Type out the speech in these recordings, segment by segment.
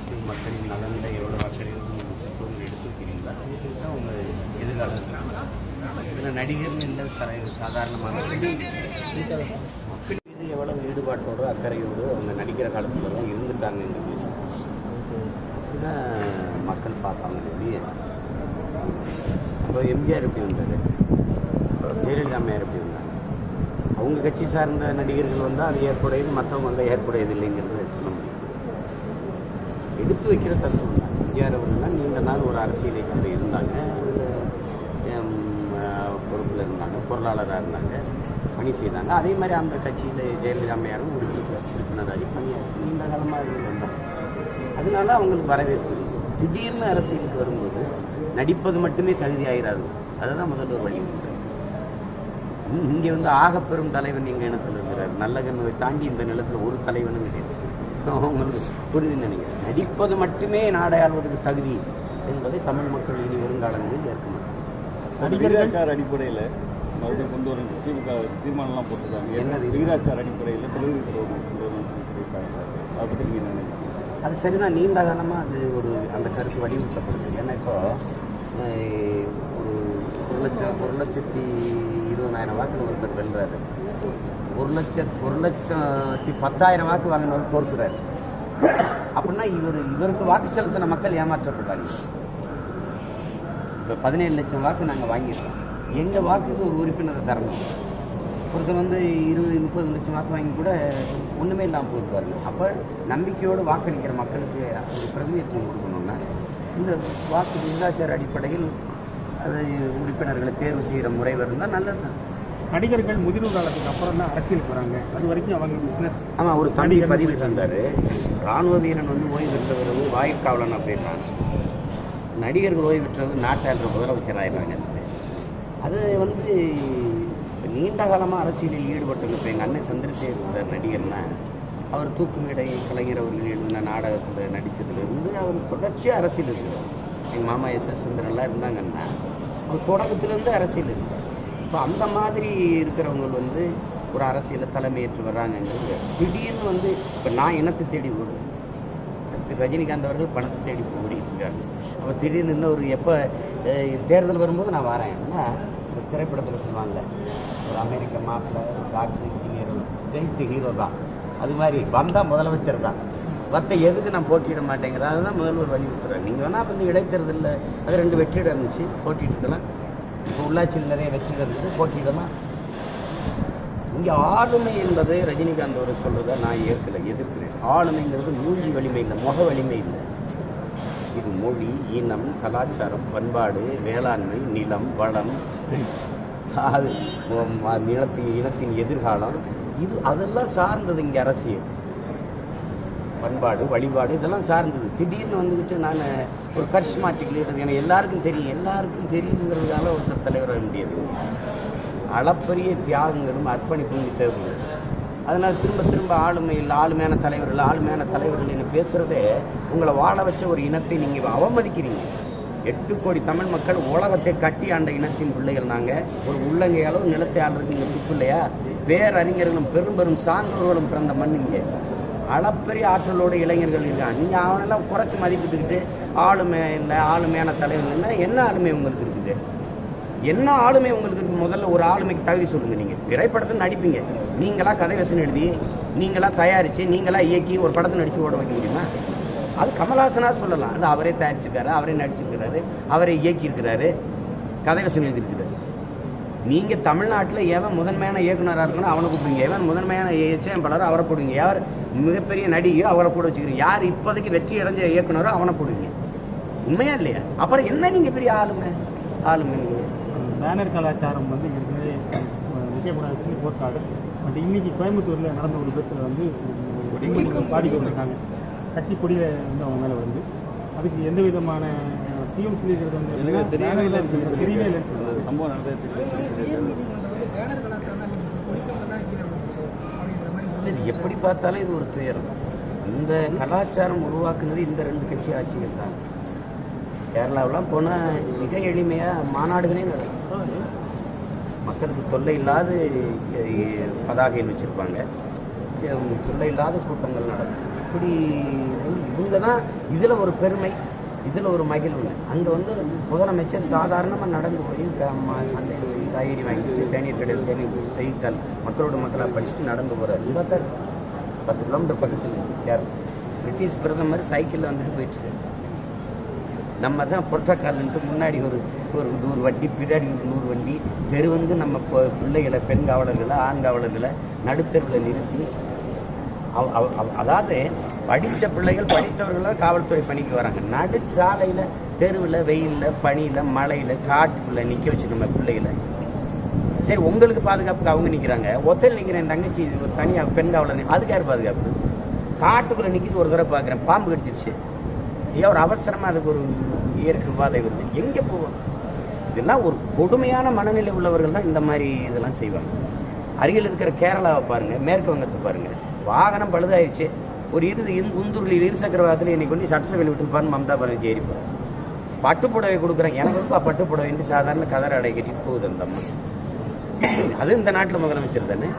நாட்டு மக்களின் நலனில் எவ்வளோ அக்கறை முக்கியத்துவம் எடுத்துக்கிறீங்களா இதுதான் அவங்க எதிர்காலம் இதில் நடிகர்னு இல்லை தலைவர் சாதாரணமான மக்கள் மீது எவ்வளவு ஈடுபாட்டோடு அக்கறையோடு அவங்க நடிக்கிற காலத்துல தான் இருந்துட்டாங்கங்கிறது இதுதான் மக்கள் பார்ப்பாங்க வெளியே அப்போ எம்ஜிஆர் எப்படி வந்தார் ஜெயலலிதா அம்மையார் எப்படி வந்தாங்க அவங்க கட்சி சார்ந்த நடிகர்கள் வந்தால் அது ஏற்புடையது மற்றவங்க வந்தால் ஏற்புடையது இல்லைங்கிறத சொல்ல முடியும் எடுத்து வைக்கிற தத்துவம் தான் எம்ஜிஆர் அவர்கள்லாம் நீண்ட நாள் ஒரு அரசியல் இயக்கத்தில் இருந்தாங்க அதில் பொறுப்பில் இருந்தாங்க பொருளாளராக இருந்தாங்க பணி செய்தாங்க அதே மாதிரி அந்த கட்சியில் ஜெயலலிதா அம்மையாரும் உறுப்பினர் உறுப்பினராகி பணியாற்றி நீண்ட காலமாக இருந்து வந்தாங்க அதனால அவங்களுக்கு வரவேற்பு இருக்கு. திடீர்னு அரசியலுக்கு வரும்போது நடிப்பது மட்டுமே தகுதி ஆயிராது அதுதான் முதல்வர் வழிமுறை இங்கே வந்து ஆகப்பெரும் தலைவன் எங்கள் இனத்தில் இருக்கிறார் நல்ல கண்ணுவை தாண்டி இந்த நிலத்தில் ஒரு தலைவனும் கிடையாது உங்களுக்கு புரியுதுன்னு நினைக்கிறேன் நடிப்பது மட்டுமே நாடை ஆள்வதற்கு தகுதி என்பதை தமிழ் மக்கள் இனி வருங்காலங்களில் ஏற்க மாட்டாங்க விகிதாச்சார அடிப்படையில் மறுபடியும் கொண்டு வரும் திமுக தீர்மானம்லாம் போட்டிருக்காங்க என்னது? விகிதாச்சார அடிப்படையில் தொழில் துறவு கொண்டு வரணும்னு சொல்லியிருக்காங்க சார் அதை பற்றி நீங்கள் என்ன நினைக்கிறீங்க அது சரிதான் நீண்ட காலமாக அது ஒரு அந்த கருத்து வலியுறுத்தப்படுது ஏன்னா இப்போ அஹ், ஒரு ஒரு லட்சம் ஒரு லட்சத்தி இருபதாயிரம் வாக்கு ஒருத்தர் வெல்றாரு ஒரு லட்சம் ஒரு லட்சத்தி பத்தாயிரம் வாக்கு வாங்கினவர் தோற்கிறாரு அப்படின்னா இவர் இவருக்கு வாக்கு செலுத்தின மக்கள் ஏமாற்றப்படுறாங்க இப்போ பதினேழு லட்சம் வாக்கு நாங்கள் வாங்கியிருக்கோம் எங்கள் வாக்குக்கு ஒரு உறுப்பினரை தரணும் ஒருத்தர் வந்து இருபது முப்பது லட்சம் வாக்கு வாங்கி கூட ஒன்றுமே இல்லாமல் போயிருப்பாருங்க அப்போ நம்பிக்கையோடு வாக்களிக்கிற மக்களுக்கு ஒரு பிரதிநிதித்துவம் கொடுக்கணும்னா இந்த வாக்கு விகிதாச்சார அடிப்படையில் அது உறுப்பினர்களை தேர்வு செய்கிற முறை இருந்தால் நல்லது தான் நடிகர்கள் முதிர்வு காலத்துக்கு அப்புறம் தான் அரசியலுக்கு வராங்க அது வரைக்கும் அவங்க பிசினஸ் ஆமாம் ஒரு தம்பி பதிவிட்டு இருந்தார் ராணுவ வீரன் வந்து ஓய்வு பெற்றவர் வந்து வாயிற்காவலன் அப்படின்றாங்க நடிகர்கள் ஓய்வு பெற்றவர் நாட்டாளர் முதலமைச்சர் ஆயிடுறாங்க அது வந்து இப்ப நீண்ட காலமாக அரசியலில் ஈடுபட்டு இப்போ எங்கள் அண்ணன் சந்திரசேகர் இருந்தார் நடிகர்னா அவர் தூக்குமேடை கலைஞர் அவர்கள் எழுதின நாடகத்தில் நடித்ததுலேருந்து அவர் தொடர்ச்சியாக அரசியல் இருக்கிறார் எங்கள் மாமா எஸ் எஸ் சந்திரன்லாம் இருந்தாங்கன்னா அவர் தொடக்கத்துலேருந்து அரசியல் இருக்கிறார் இப்போ அந்த மாதிரி இருக்கிறவங்க வந்து ஒரு அரசியலில் தலைமையேற்று வர்றாங்கங்கிறது திடீர்னு வந்து இப்போ நான் இனத்தை தேடி ஓடுவேன் திரு ரஜினிகாந்த் அவர்கள் பணத்தை தேடி ஓடிட்டு இருக்காங்க அப்போ திடீர்னு இன்னும் ஒரு எப்போ அஹ், தேர்தல் வரும்போது நான் வரேன் ஏன்னா இந்த திரைப்படத்தில் சொல்லுவாங்க ஒரு அமெரிக்க மாப்பிள்ளை ஒரு டாக்டர் இன்ஜினியர் ஸ்டேட் ஹீரோ தான் அது மாதிரி வந்தால் முதலமைச்சர் தான் மற்ற எதுக்கு நான் போட்டியிட மாட்டேங்கிறேன் அதுதான் முதல்வர் வலியுறுத்துறேன் நீங்கள் வேணால் அப்போ இந்த இடைத்தேர்தலில் அது ரெண்டு வெற்றிடம் இருந்துச்சு போட்டிட்டு இருக்கலாம் இப்போ உள்ளாட்சியில் நிறைய வெற்றிடம் இருக்குது போட்டியிடலாம் இங்கே ஆளுமை என்பது ரஜினிகாந்த் அவர் சொல்றதை நான் ஏற்கல எதிர்க்கிறேன் ஆளுமைங்கிறது மூஞ்சி வலிமை இல்லை முக வலிமை இல்லை இது மொழி இனம் கலாச்சாரம் பண்பாடு வேளாண்மை நிலம் வளம் அது உம், அ- நிலத்தின் இனத்தின் எதிர்காலம் இது அதெல்லாம் சார்ந்தது இங்கே அரசியல் பண்பாடு வழிபாடு இதெல்லாம் சார்ந்தது திடீர்னு வந்துக்கிட்டு நான் ஒரு கரிஸ்மாட்டிக் லீடர் எனக்கு எல்லாருக்கும் தெரியும் எல்லாருக்கும் தெரியுங்கிறதுனால ஒருத்தர் தலைவராக முடியாது அளப்பரிய தியாகங்களும் அர்ப்பணிப்பும் தேவை அதனால் திரும்ப திரும்ப ஆளுமையில் ஆளுமையான தலைவர்கள் ஆளுமையான தலைவர்கள் நீங்கள் பேசுகிறதே உங்களை வாழ வச்ச ஒரு இனத்தை நீங்கள் அவமதிக்கிறீங்க எட்டு கோடி தமிழ் மக்கள் உலகத்தை கட்டி ஆண்ட இனத்தின் பிள்ளைகள் நாங்கள் ஒரு உள்ளங்கை அளவு நிலத்தை ஆள்றதுக்கு இங்கே துப்பு இல்லையா பேரறிஞர்களும் பெரும் பெரும் சான்றோர்களும் பிறந்த மண் இங்கே அளப்பரிய ஆற்றலோட இளைஞர்கள் இருக்காங்க நீங்கள் அவனெல்லாம் குறைச்சி மதிப்பிட்டுக்கிட்டு ஆளுமை இல்லை ஆளுமையான தலைவர்கள் இல்லை என்ன ஆளுமை உங்களுக்கு இருக்குது என்ன ஆளுமை உங்களுக்கு இருக்கு? முதல்ல ஒரு ஆளுமைக்கு தகுதி சொல்லுங்க நீங்க திரைப்படத்தை நடிப்பீங்க நீங்களா கதை வசனம் எழுதி நீங்களா தயாரிச்சு நீங்களா இயக்கி ஒரு படத்தை நடிச்சு ஓட வைக்க முடியுமா அது கமல்ஹாசனா சொல்லலாம் அது அவரே தயாரிச்சிருக்காரு அவரே நடிச்சிருக்கிறாரு அவரே இயக்கியிருக்கிறாரு கதை வசனம் எழுதியிருக்கிறாரு நீங்க தமிழ்நாட்டில் எவன் முதன்மையான இயக்குனராக இருக்கணும் அவனை கூப்பிடுங்க எவன் முதன்மையான இசையமைப்பாளரோ அவரை போடுவீங்க யார் மிகப்பெரிய நடிகையோ அவரை கூட வச்சுக்கிறீங்க யார் இப்போதைக்கு வெற்றி அடைஞ்ச இயக்குனரோ அவனை போடுவீங்க உண்மையா இல்லையா அப்புறம் என்ன நீங்க பெரிய ஆளுமை ஆளுமை நீங்க பேனர் கலாச்சாரம் வந்து ஏற்கனவே விஜயபுரம் சொல்லி போட்டாரு பட் இன்னைக்கு கோயம்புத்தூரில் நடந்த ஒரு விபத்தில் வந்து பாதிக்கப்பட்டிருக்காங்க கட்சி கொடியில் வந்து அவங்க மேலே வருது அதுக்கு எந்த விதமான சிஎம் சொல்லியிருக்கிறது வந்து எனக்கு எப்படின்னா, தெரியவே banner இல்லை எல்லாம் இருக்கு. தெரியவே இல்லைன்னு சொல்றாரு. சம்பவம் நடந்தது பேனர் கலாச்சாரம் தான் இன்னைக்கு கொடிக்கம்பம் தான் கீழே விழுந்துச்சு அப்படின்ற மாதிரி இல்ல, இது எப்படி பார்த்தாலும் இது ஒரு துயரம் இந்த கலாச்சாரம் உருவாக்குனது இந்த ரெண்டு கட்சி ஆட்சிகள் தான் கேரளாவெல்லாம் போனால் மிக எளிமையாக மாநாடுகளே நடக்கும் மக்களுக்கு தொல்லை இல்லாத பதாகைகள் வச்சுருப்பாங்க தொல்லை இல்லாத கூட்டங்கள் நடக்கும் இப்படி வந்து இவங்க தான் இதில் ஒரு பெருமை இதில் ஒரு மகிழ்வு அங்கே வந்து முதலமைச்சர் சாதாரணமாக நடந்து போய் க- ம- சந்தையில் போய் காய்கறி வாங்கிட்டு தேநீர் கடையில் தேநீர் குடிச்சு செய்தித்தாள் மக்களோட மக்களாக படிச்சுட்டு நடந்து போகிறார் இங்கே தான் இருக்கு. பத்து கிலோமீட்டர் பக்கத்தில் யார் பிரிட்டிஷ் பிரதமர் சைக்கிளில் வந்துட்டு போயிட்டு இருக்காரு. நம்ம தான் புரோட்டோக்கால்ன்ட்டு முன்னாடி ஒரு ஒரு நூறு வண்டி பின்னாடி ஒரு நூறு வண்டி தெரு வந்து நம்ம பொ- பிள்ளைகளை பெண் காவலர்களை ஆண் காவலர்களை நடுத்தருவில் நிறுத்தி அவ- அவ- அவ- அதாவது படித்த பிள்ளைகள் படித்தவர்கள் காவல்துறை பணிக்கு வராங்க நடு சாலையில் தெருவில் வெயிலில் பனியில் மழையில் காட்டுக்குள்ளே நிற்க வச்சு நம்ம பிள்ளைகளை சரி உங்களுக்கு பாதுகாப்புக்கு அவங்க நிற்கிறாங்க ஒத்தையில் நிற்கிற என் தங்கச்சி இது ஒரு தனியாக பெண் காவலர் நி- அதுக்கு யார் பாதுகாப்பு காட்டுக்குள்ளே நிற்கிது ஒரு தடவை பார்க்குறேன் பாம்பு கடிச்சிருச்சு ஏன் ஒரு அவசரமாக அதுக்கு ஒரு இயற்கை பாதை வருது எங்கே போவோம் இதெல்லாம் ஒரு கொடுமையான மனநிலை உள்ளவர்கள் தான் இந்த மாதிரி இதெல்லாம் செய்வாங்க அருகில் இருக்கிற கேரளாவை பாருங்க மேற்கு வங்கத்தை பாருங்க வாகனம் பழுதாயிருச்சு ஒரு இறுதி உந்தூரில் இருசக்கர வாகனத்தில் இன்னைக்கு கொண்டு சட்டசபையில் விட்டுருப்பான்னு மம்தா பானர்ஜி ஏறிப்பார் பட்டுப்புடவை கொடுக்குறேன் எனக்கு வந்து பட்டுப்புடவைன்ட்டு சாதாரண கதர் அடை கட்டிட்டு போகுது அந்த அம்மா அது இந்த நாட்டில் முதலமைச்சர் தானே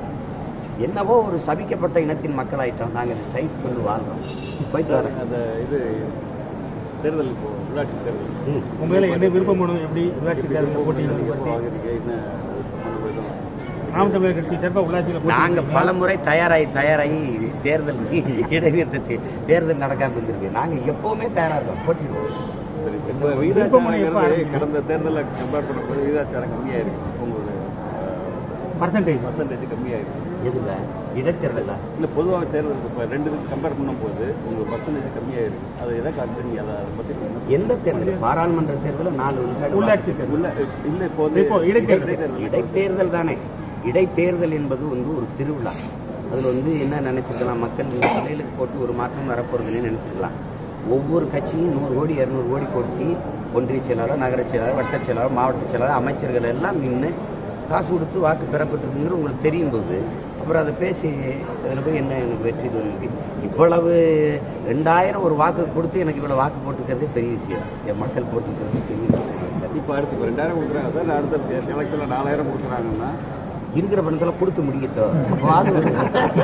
என்னவோ ஒரு சபிக்கப்பட்ட இனத்தின் மக்களாயிட்டோம் நாங்கள் இதை சைத்து கொண்டு வாழ்றோம் போயிட்டு வரேன் அந்த இது தேர்தல் இப்போ உள்ளாட்சி தேர்தல் ம். உண்மையில என்ன விருப்பம் வேணும் எப்படி உள்ளாட்சி தேர்தல் போட்டியில் எப்போ பற்றி வாங்குறீங்க என்ன சம்பந்தம் எதுவும் நாம் தமிழர் கட்சி சிறப்பாக உள்ளாட்சியில் போட்டி நாங்க போடுறீங்களா? பல முறை தயாராகி தயாராகி தேர்தல் இடைநிறுத்தி தேர்தல் நடக்காம இருந்திருக்கு நாங்க எப்பவுமே தயாரா இருக்கோம் போட்டிடுவோம் சரி இப்போ விருப்பமனு எப்போ விகிதாச்சாரங்கிறது ஆரம்பிக்கும்? கடந்த தேர்தலில் கம்பேர் பண்ணும்போது விகிதாச்சாரம் கம்மியாக இருக்கு உங்களுடைய பர்சன்டேஜ் பர்சன்டேஜ் கம்மியாக இருக்கு எதுல இடைத்தேர்தலா இல்லை பொதுவாக தேர்தல் இப்போ ரெண்டு இதுக்கு கம்பேர் பண்ணும்போது உங்கள் பர்சன்டேஜ் கம்மியாக இருக்கு அதை எதை காட்டுறீங்க அதை அதை பற்றி என்ன எந்த தேர்தல் பாராளுமன்ற தேர்தல் நாலு விழுக்காடு உள்ளாட்சி தேர்தல் உள்ள இல்லை இப்போ வந்து இப்போ இடைத்தேர்தல். இடைத்தேர்தல் இடைத்தேர்தல் தானே இடைத்தேர்தல் என்பது வந்து ஒரு திருவிழா அதில் வந்து என்ன நினைச்சிருக்கலாம் மக்கள் இந்த தலையிலுக்கு போட்டு ஒரு மாற்றம் வரப்போறதுன்னு நினைச்சிருக்கலாம் ஒவ்வொரு கட்சியும் நூறு கோடி இரநூறு கோடி கொட்டி ஒன்றிய செயலாளர் நகர செயலாளர் வட்டச் செயலாளர் மாவட்ட செயலாளர் அமைச்சர்கள் எல்லாம் நின்று காசு கொடுத்து வாக்கு பெறப்பட்டிருக்குங்கிற உங்களுக்கு தெரியும் போது அப்புறம் அதை பேசி அதில் போய் என்ன எனக்கு வெற்றி தோல்வி இவ்வளவு ரெண்டாயிரம் ஒரு வாக்கு கொடுத்து எனக்கு இவ்வளோ வாக்கு போட்டுக்கிறதே பெரிய விஷயம் என் மக்கள் போட்டுக்கிறது பெரிய விஷயம் இப்போ அடுத்து இப்போ ரெண்டாயிரம் கொடுக்குறாங்க சார் அடுத்த எலெக்ஷனில் நாலாயிரம் கொடுக்குறாங்கன்னா இருக்கிற பணத்தில் கொடுத்து முடிக்கட்டும் அப்பவாது ஒரு-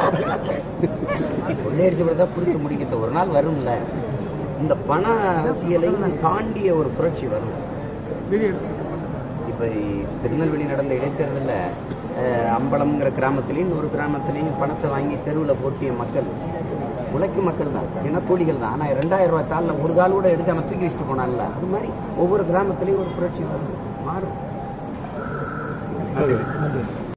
கொள்ளையடிச்ச தான் கொடுத்து முடிக்கட்டும் ஒரு நாள் வரும்ல இந்த பண அரசியலையும் தாண்டிய ஒரு புரட்சி வரும் இப்போ திருநெல்வேலி நடந்த இடைத்தேர்தலில் அஹ், அம்பலம்ங்கிற கிராமத்துலேயும் ஒரு கிராமத்துலேயும் பணத்தை வாங்கி தெருவில் போட்டிய மக்கள் உழைக்கும் மக்கள் தான் தினக்கூலிகள் தான் ஆனால் ரெண்டாயிரம் ரூபாய் தாளில் ஒரு தாள் கூட எடுத்து அவன் தூக்கி வச்சுட்டு போனான்ல அது மாதிரி ஒவ்வொரு கிராமத்துலேயும் ஒரு புரட்சி வரும் மாறும் நன்றி